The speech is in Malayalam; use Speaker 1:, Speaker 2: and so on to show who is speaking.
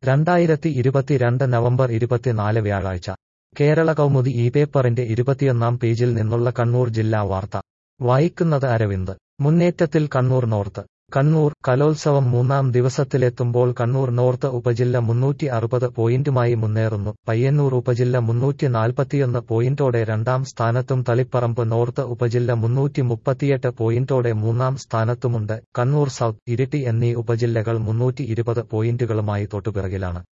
Speaker 1: രണ്ടായിരത്തി ഇരുപത്തിരണ്ട് നവംബർ ഇരുപത്തിനാല് വ്യാഴാഴ്ച കേരള കൗമുദി ഈ പേപ്പറിന്റെ ഇരുപത്തിയൊന്നാം പേജിൽ നിന്നുള്ള കണ്ണൂർ ജില്ലാ വാർത്ത വായിക്കുന്നത് അരവിന്ദ് മുന്നേറ്റത്തിൽ കണ്ണൂർ നോർത്ത് കണ്ണൂർ കലോത്സവം മൂന്നാം ദിവസത്തിലെത്തുമ്പോൾ കണ്ണൂർ നോർത്ത് ഉപജില്ല മുന്നൂറ്റി അറുപത് പോയിന്റുമായി മുന്നേറുന്നു പയ്യന്നൂർ ഉപജില്ല മുന്നൂറ്റി നാൽപ്പത്തിയൊന്ന് പോയിന്റോടെ രണ്ടാം സ്ഥാനത്തും തളിപ്പറമ്പ് നോർത്ത് ഉപജില്ല മുന്നൂറ്റി മുപ്പത്തിയെട്ട് പോയിന്റോടെ മൂന്നാം സ്ഥാനത്തുമുണ്ട് കണ്ണൂർ സൗത്ത് ഇരിട്ടി എന്നീ ഉപജില്ലകൾ മുന്നൂറ്റി ഇരുപത് പോയിന്റുകളുമായി തൊട്ടുപിറകിലാണ്